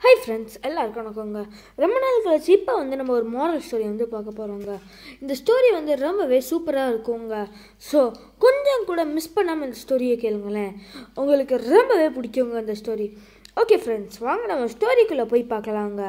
hi friends எல்லாருக்கும் வணக்கங்க ரொம்ப நாள் கழிச்சு இப்போ வந்து நம்ம ஒரு மாரல் ஸ்டோரி வந்து பார்க்க போகிறோங்க இந்த ஸ்டோரி வந்து ரொம்பவே சூப்பராக இருக்குங்க ஸோ கொஞ்சம் கூட மிஸ் பண்ணாமல் இந்த ஸ்டோரியை கேளுங்களேன் உங்களுக்கு ரொம்பவே பிடிக்குங்க இந்த ஸ்டோரி ஓகே ஃப்ரெண்ட்ஸ் வாங்க நம்ம ஸ்டோரிக்குள்ளே போய் பார்க்கலாங்க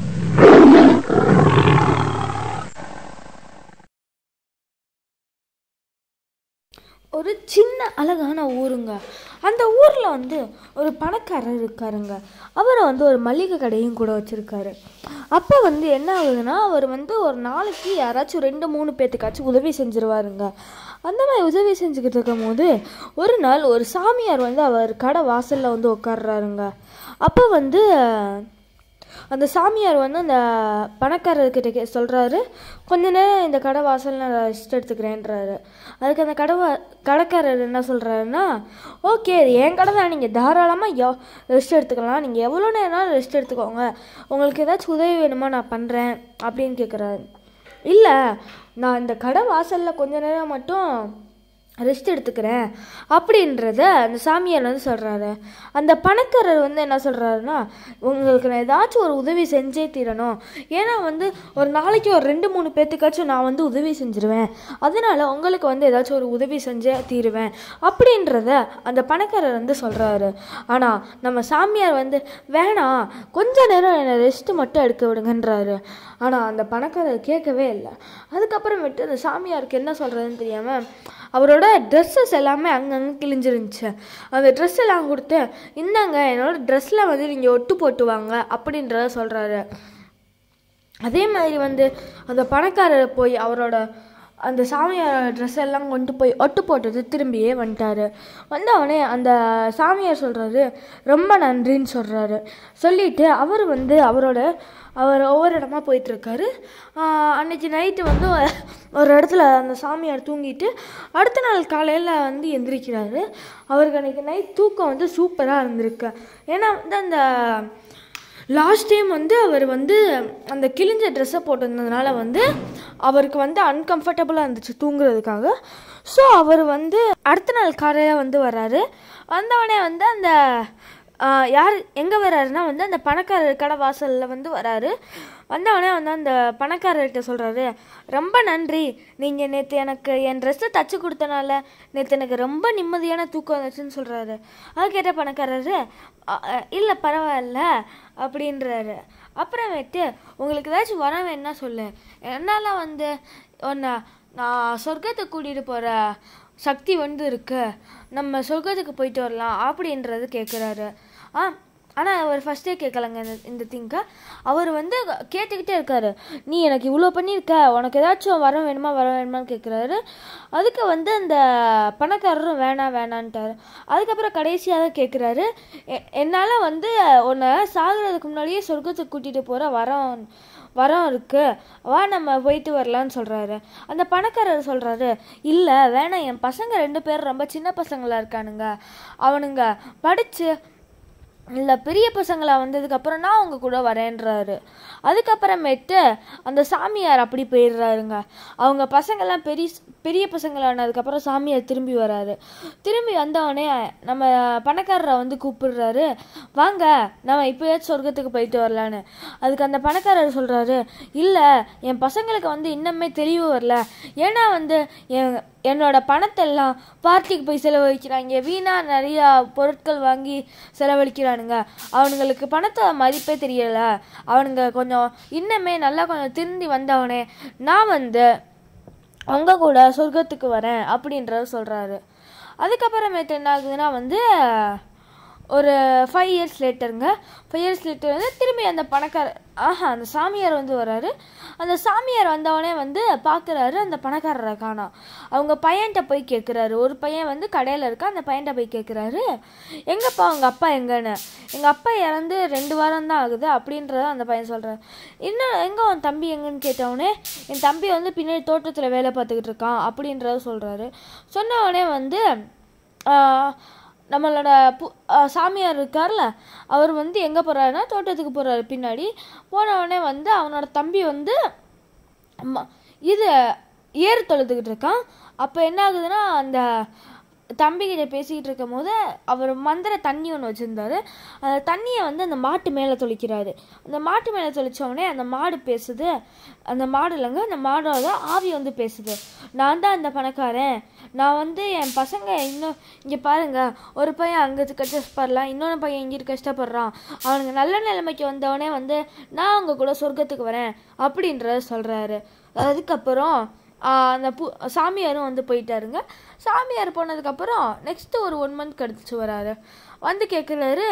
ஒரு சின்ன அழகான ஊருங்க அந்த ஊரில் வந்து ஒரு பணக்காரர் இருக்காருங்க அவர் வந்து ஒரு மளிகை கடையும் கூட வச்சுருக்காரு அப்போ வந்து என்ன ஆகுதுன்னா அவர் வந்து ஒரு நாளைக்கு யாராச்சும் ரெண்டு மூணு பேர்த்துக்காச்சும் உதவி செஞ்சுருவாருங்க அந்த மாதிரி உதவி செஞ்சுக்கிட்டு இருக்கும் போது ஒரு நாள் ஒரு சாமியார் வந்து அவர் கடை வாசலில் வந்து உட்கார்றாருங்க அப்போ வந்து அந்த சாமியார் வந்து அந்த பணக்காரர்கிட்ட கே சொல்கிறாரு கொஞ்ச நேரம் இந்த கடை வாசல் நான் ரெஸ்ட் எடுத்துக்கிறேன்றாரு அதுக்கு அந்த கடை வா- கடைக்காரர் என்ன சொல்கிறாருன்னா ஓகே இது என் கடை தான் நீங்கள் தாராளமாக எவ் ரெஸ்ட் எடுத்துக்கலாம் நீங்கள் எவ்வளோ நேரம் ரெஸ்ட் எடுத்துக்கோங்க உங்களுக்கு ஏதாச்சும் உதவி வேணுமா நான் பண்ணுறேன் அப்படின்னு கேட்குறாரு இல்லை நான் இந்த கடை வாசலில் கொஞ்ச நேரம் மட்டும் ரெஸ்ட் எடுத்துக்கிறேன் அப்படின்றத அந்த சாமியார் வந்து சொல்கிறாரு அந்த பணக்காரர் வந்து என்ன சொல்கிறாருன்னா உங்களுக்கு நான் ஏதாச்சும் ஒரு உதவி செஞ்சே தீரணும் ஏன்னா வந்து ஒரு நாளைக்கு ஒரு ரெண்டு மூணு பேர்த்துக்காச்சும் நான் வந்து உதவி செஞ்சிருவேன் அதனால உங்களுக்கு வந்து ஏதாச்சும் ஒரு உதவி செஞ்சே தீருவேன் அப்படின்றத அந்த பணக்காரர் வந்து சொல்கிறாரு ஆனால் நம்ம சாமியார் வந்து வேணாம் கொஞ்ச நேரம் என்னை ரெஸ்ட் மட்டும் எடுக்க விடுங்கன்றாரு ஆனால் அந்த பணக்காரர் கேட்கவே இல்லை அதுக்கப்புறமேட்டு அந்த சாமியாருக்கு என்ன சொல்கிறதுன்னு தெரியாமல் அவரோட ட்ரெஸ்ஸஸ் எல்லாமே அங்கங்கே கிழிஞ்சிருந்துச்சு அந்த ட்ரெஸ் எல்லாம் கொடுத்து இந்தாங்க என்னோட ட்ரெஸ்ஸில் வந்து நீங்கள் ஒட்டு போட்டு வாங்க அப்படின்றத சொல்கிறாரு அதே மாதிரி வந்து அந்த பணக்காரர் போய் அவரோட அந்த சாமியார் ட்ரெஸ் எல்லாம் கொண்டு போய் ஒட்டு போட்டுட்டு திரும்பியே வந்துட்டாரு வந்தவொடனே அந்த சாமியார் சொல்கிறாரு ரொம்ப நன்றின்னு சொல்கிறாரு சொல்லிட்டு அவர் வந்து அவரோட அவர் ஒவ்வொரு இடமா போயிட்டுருக்காரு அன்னைக்கு நைட்டு வந்து ஒரு இடத்துல அந்த சாமியார் தூங்கிட்டு அடுத்த நாள் காலையில் வந்து எந்திரிக்கிறாரு அவருக்கு அன்னைக்கு நைட் தூக்கம் வந்து சூப்பராக இருந்திருக்கு ஏன்னா வந்து அந்த லாஸ்ட் டைம் வந்து அவர் வந்து அந்த கிழிஞ்ச ட்ரெஸ்ஸை போட்டிருந்ததுனால வந்து அவருக்கு வந்து அன்கம்ஃபர்டபுளாக இருந்துச்சு தூங்குறதுக்காக ஸோ அவர் வந்து அடுத்த நாள் காலையில் வந்து வராரு வந்தவொடனே வந்து அந்த ஆ, யார் எங்கே வராருன்னா வந்து அந்த பணக்காரர் கடை வாசலில் வந்து வராரு வந்தவொடனே வந்து அந்த பணக்காரர்கிட்ட சொல்கிறாரு ரொம்ப நன்றி நீங்கள் நேற்று எனக்கு என் ட்ரெஸ்ஸை தச்சு கொடுத்தனால நேற்று எனக்கு ரொம்ப நிம்மதியான தூக்கம் வந்துச்சுன்னு சொல்கிறாரு அது கேட்ட பணக்காரரு இல்லை பரவாயில்ல அப்படின்றாரு அப்புறமேட்டு உங்களுக்கு ஏதாச்சும் வர வேணா சொல்லு என்னால் வந்து ஒன்று நான் சொர்க்கத்துக்கு கூட்டிகிட்டு போகிற சக்தி வந்து இருக்கு நம்ம சொர்க்கத்துக்கு போயிட்டு வரலாம் அப்படின்றது கேட்குறாரு ஆ ஆனால் அவர் ஃபஸ்ட்டே கேட்கலங்க இந்த இந்த திங்கை அவர் வந்து கேட்டுக்கிட்டே இருக்காரு நீ எனக்கு இவ்வளோ பண்ணியிருக்க உனக்கு ஏதாச்சும் வர வேணுமா வர வேணுமான்னு கேட்குறாரு அதுக்கு வந்து அந்த பணக்காரரும் வேணாம் வேணான்ட்டாரு அதுக்கப்புறம் கடைசியாக தான் கேட்குறாரு என்னால் வந்து உன்னை சாகுறதுக்கு முன்னாடியே சொர்க்கத்துக்கு கூட்டிகிட்டு போகிற வரம் வரம் இருக்கு வா நம்ம போயிட்டு வரலான்னு சொல்கிறாரு அந்த பணக்காரர் சொல்கிறாரு இல்லை வேணாம் என் பசங்க ரெண்டு பேரும் ரொம்ப சின்ன பசங்களா இருக்கானுங்க அவனுங்க படித்து இல்லை பெரிய பசங்களா வந்ததுக்கப்புறம் நான் அவங்க கூட வரேன்றாரு அதுக்கப்புறமேட்டு அந்த சாமியார் அப்படி போயிடுறாருங்க அவங்க பசங்கள்லாம் பெரிய பெரிய பசங்களானதுக்கப்புறம் சாமியார் திரும்பி வராரு திரும்பி வந்தவொடனே நம்ம பணக்காரரை வந்து கூப்பிடுறாரு வாங்க நம்ம இப்போயாச்சும் சொர்க்கத்துக்கு போயிட்டு வரலான்னு அதுக்கு அந்த பணக்காரர் சொல்கிறாரு இல்லை என் பசங்களுக்கு வந்து இன்னுமே தெளிவு வரல ஏன்னா வந்து என் என்னோட பணத்தை எல்லாம் பார்ட்டிக்கு போய் செலவழிக்கிறாங்க வீணாக நிறையா பொருட்கள் வாங்கி செலவழிக்கிறானுங்க அவனுங்களுக்கு பணத்தை மதிப்பே தெரியல அவனுங்க கொஞ்சம் இன்னுமே நல்லா கொஞ்சம் திருந்தி வந்தவனே நான் வந்து அவங்க கூட சொர்க்கத்துக்கு வரேன் அப்படின்றத சொல்கிறாரு அதுக்கப்புறமேட்டு என்ன ஆகுதுன்னா வந்து ஒரு ஃபைவ் இயர்ஸ் லேட்டருங்க ஃபைவ் இயர்ஸ் லேட்டர் வந்து திரும்பி அந்த பணக்கார ஆஹா அந்த சாமியார் வந்து வராரு அந்த சாமியார் வந்தவொடனே வந்து பார்க்குறாரு அந்த பணக்காரரை காணோம் அவங்க பையன்கிட்ட போய் கேட்குறாரு ஒரு பையன் வந்து கடையில் இருக்கா அந்த பையன்கிட்ட போய் கேட்குறாரு எங்கப்பா உங்கள் அப்பா எங்கன்னு எங்கள் அப்பா இறந்து ரெண்டு வாரம் தான் ஆகுது அப்படின்றத அந்த பையன் சொல்கிறார் இன்னும் எங்கே உன் தம்பி எங்கன்னு கேட்டவொடனே என் தம்பி வந்து பின்னாடி தோட்டத்தில் வேலை பார்த்துக்கிட்டு இருக்கான் அப்படின்றத சொல்கிறாரு சொன்ன உடனே வந்து ஆஹ், நம்மளோட பு ஆஹ் சாமியார் இருக்கார்ல அவர் வந்து எங்கே போகிறாருன்னா தோட்டத்துக்கு போகிறாரு பின்னாடி போன உடனே வந்து அவனோட தம்பி வந்து ம- இது ஏறு தொழுதுகிட்டு இருக்கான் அப்போ என்ன ஆகுதுன்னா அந்த தம்பிக்கிட்ட பேசிக்கிட்டு இருக்கும் போது அவர் மந்திர தண்ணி ஒன்று வச்சுருந்தாரு அந்த தண்ணியை வந்து அந்த மாட்டு மேலே தொளிக்கிறாரு அந்த மாட்டு மேலே தொளிச்ச உடனே அந்த மாடு பேசுது அந்த மாடு இல்லைங்க அந்த மாடோட ஆவி வந்து பேசுது நான் தான் அந்த பணக்காரன் நான் வந்து என் பசங்க இன்னும் இங்கே பாருங்க ஒரு பையன் அங்கே கஷ்டப்படலாம் இன்னொரு பையன் இங்கிட்டு கஷ்டப்படுறான் அவனுக்கு நல்ல நிலைமைக்கு வந்தவனே வந்து நான் அவங்க கூட சொர்க்கத்துக்கு வரேன் அப்படின்றத சொல்கிறாரு அதுக்கப்புறம் ஆஹ் அந்த பு சாமியாரும் வந்து போயிட்டாருங்க சாமியார் போனதுக்கப்புறம் நெக்ஸ்ட்டு ஒரு ஒன் மந்த் கழிச்சு வராரு வந்து கேட்குறாரு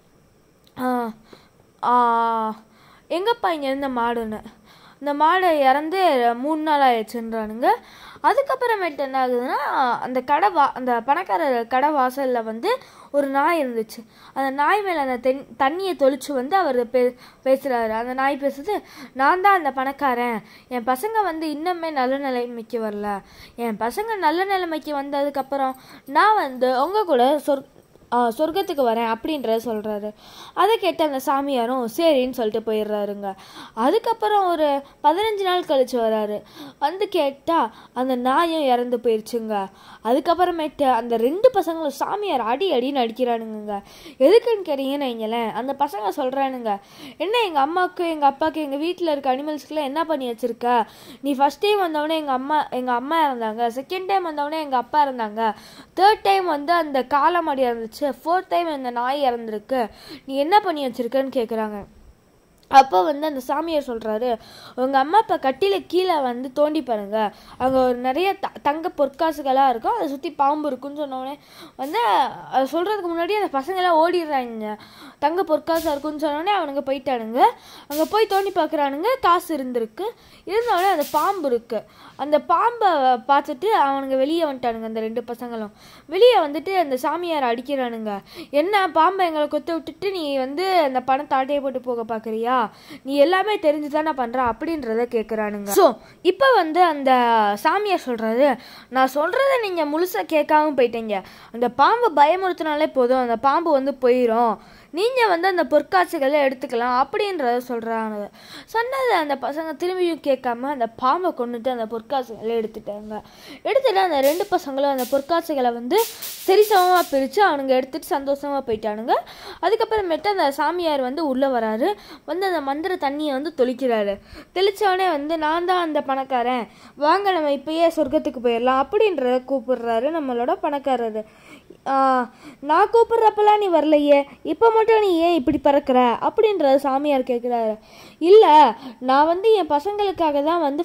எங்கப்பா இங்கே இருந்த மாடுன்னு இந்த மாடு இறந்து மூணு நாள் ஆயிடுச்சுன்றானுங்க அதுக்கப்புறமேட்டு என்ன ஆகுதுன்னா அந்த கடை வா அந்த பணக்கார கடை வாசலில் வந்து ஒரு நாய் இருந்துச்சு அந்த நாய் மேலே அந்த தென் தண்ணியை தொளிச்சு வந்து அவர் பே பேசுகிறாரு அந்த நாய் பேசுது நான் தான் அந்த பணக்காரன் என் பசங்க வந்து இன்னுமே நல்ல நிலைமைக்கு வரல என் பசங்க நல்ல நிலைமைக்கு வந்ததுக்கப்புறம் நான் வந்து உங்கள் கூட சொர் ஆ, சொர்க்கத்துக்கு வரேன் அப்படின்றத சொல்கிறாரு அதை கேட்டு அந்த சாமியாரும் சரின்னு சொல்லிட்டு போயிடுறாருங்க அதுக்கப்புறம் ஒரு பதினஞ்சு நாள் கழிச்சு வராரு வந்து கேட்டால் அந்த நாயும் இறந்து போயிடுச்சுங்க அதுக்கப்புறமேட்டு அந்த ரெண்டு பசங்களும் சாமியார் அடி அடின்னு அடிக்கிறானுங்க எதுக்குன்னு கேட்டீங்கன்னு வைங்களேன் அந்த பசங்க சொல்கிறானுங்க என்ன எங்கள் அம்மாவுக்கு எங்கள் அப்பாவுக்கு எங்கள் வீட்டில் இருக்க அனிமல்ஸ்க்குலாம் என்ன பண்ணி வச்சிருக்க நீ ஃபஸ்ட் டைம் வந்தவொடனே எங்கள் அம்மா எங்கள் அம்மா இறந்தாங்க செகண்ட் டைம் வந்தவொடனே எங்கள் அப்பா இருந்தாங்க தேர்ட் டைம் வந்து அந்த காலமாடி இறந்துச்சு ஃபோர்த் டைம் இந்த நாய் இறந்துருக்கு நீ என்ன பண்ணி வச்சிருக்கன்னு கேட்குறாங்க அப்போ வந்து அந்த சாமியார் சொல்கிறாரு உங்கள் அம்மா அப்பா கட்டில கீழே வந்து தோண்டி பாருங்க அங்கே ஒரு நிறைய த தங்க பொற்காசுகளாக இருக்கும் அதை சுற்றி பாம்பு இருக்குன்னு சொன்னோடனே வந்து அது சொல்கிறதுக்கு முன்னாடி அந்த பசங்களாம் ஓடிடுறாங்க தங்க பொற்காசாக இருக்குன்னு சொன்னோடனே அவனுங்க போயிட்டானுங்க அங்கே போய் தோண்டி பார்க்குறானுங்க காசு இருந்திருக்கு இருந்தோடனே அந்த பாம்பு இருக்குது அந்த பாம்பை பார்த்துட்டு அவனுங்க வெளியே வந்துட்டானுங்க அந்த ரெண்டு பசங்களும் வெளியே வந்துட்டு அந்த சாமியார் அடிக்கிறானுங்க என்ன பாம்பை எங்களை கொத்த விட்டுட்டு நீ வந்து அந்த பணத்தை ஆட்டையை போட்டு போக பார்க்குறியா நீ எல்லாமே தெரிஞ்சு தானே பண்ணுற அப்படின்றத கேட்குறானுங்க ஸோ இப்போ வந்து அந்த சாமியார் சொல்கிறாரு நான் சொல்கிறத நீங்கள் முழுசாக கேட்காம போயிட்டீங்க அந்த பாம்பை பயமுறுத்தினாலே போதும் அந்த பாம்பு வந்து போயிடும் நீங்கள் வந்து அந்த பொற்காட்சிகளை எடுத்துக்கலாம் அப்படின்றத சொல்கிறாங்க சொன்னது அந்த பசங்க திரும்பியும் கேட்காம அந்த பாம்பை கொண்டுட்டு அந்த பொற்காட்சிகளை எடுத்துட்டாங்க எடுத்துட்டு அந்த ரெண்டு பசங்களும் அந்த பொற்காட்சிகளை வந்து சரிசமமாக பிரித்து அவனுங்க எடுத்துட்டு சந்தோஷமாக போயிட்டானுங்க அதுக்கப்புறமேட்டு அந்த சாமியார் வந்து உள்ளே வராரு வந்து அந்த மந்திர தண்ணியை வந்து தொளிக்கிறாரு தெளிச்சவனே வந்து நான் தான் அந்த பணக்காரன் வாங்க நம்ம இப்பயே சொர்க்கத்துக்கு போயிடலாம் அப்படின்றத கூப்பிடுறாரு நம்மளோட பணக்காரரு ஆஹ், நான் கூப்பிடுறப்பெல்லாம் நீ வரலையே இப்போ மட்டும் நீ ஏன் இப்படி பறக்கிற அப்படின்றத சாமியார் கேட்குறாரு இல்லை நான் வந்து என் பசங்களுக்காக தான் வந்து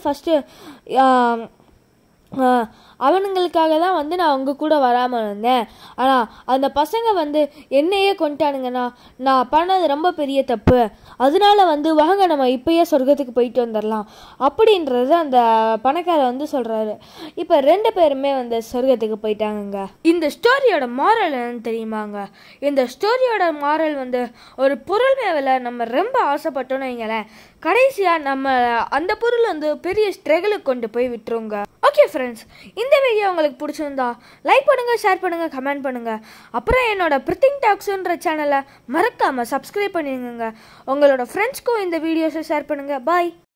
ஃபஸ்ட்டு ஆஹ், அவனுங்களுக்காக தான் வந்து நான் உங்க கூட வராமல் இருந்தேன் ஆனால் அந்த பசங்க வந்து என்னையே கொண்டுட்டானுங்கண்ணா நான் பண்ணது ரொம்ப பெரிய தப்பு அதனால வந்து வாங்க நம்ம இப்பயே சொர்க்கத்துக்கு போயிட்டு வந்துடலாம் அப்படின்றது அந்த பணக்காரர் வந்து சொல்கிறாரு இப்போ ரெண்டு பேருமே வந்து சொர்க்கத்துக்கு போயிட்டாங்கங்க இந்த ஸ்டோரியோட மாரல் என்னன்னு தெரியுமாங்க இந்த ஸ்டோரியோட மாரல் வந்து ஒரு பொருள் மேல நம்ம ரொம்ப ஆசைப்பட்டோம்னு வைங்களேன் கடைசியாக நம்ம அந்த பொருள் வந்து பெரிய ஸ்ட்ரகிளுக்கு கொண்டு போய் விட்டுருங்க ஓகே ஃப்ரெண்ட்ஸ் இந்த வீடியோ உங்களுக்கு பிடிச்சிருந்தா லைக் பண்ணுங்க ஷேர் பண்ணுங்க கமெண்ட் பண்ணுங்க அப்புறம் என்னோட பிரித்திங் டாக்ஸ்ன்ற சேனலை மறக்காம சப்ஸ்கிரைப் பண்ணிடுங்க உங்களோட ஃப்ரெண்ட்ஸ்க்கும் இந்த வீடியோஸை ஷேர் பண்ணுங்க பாய்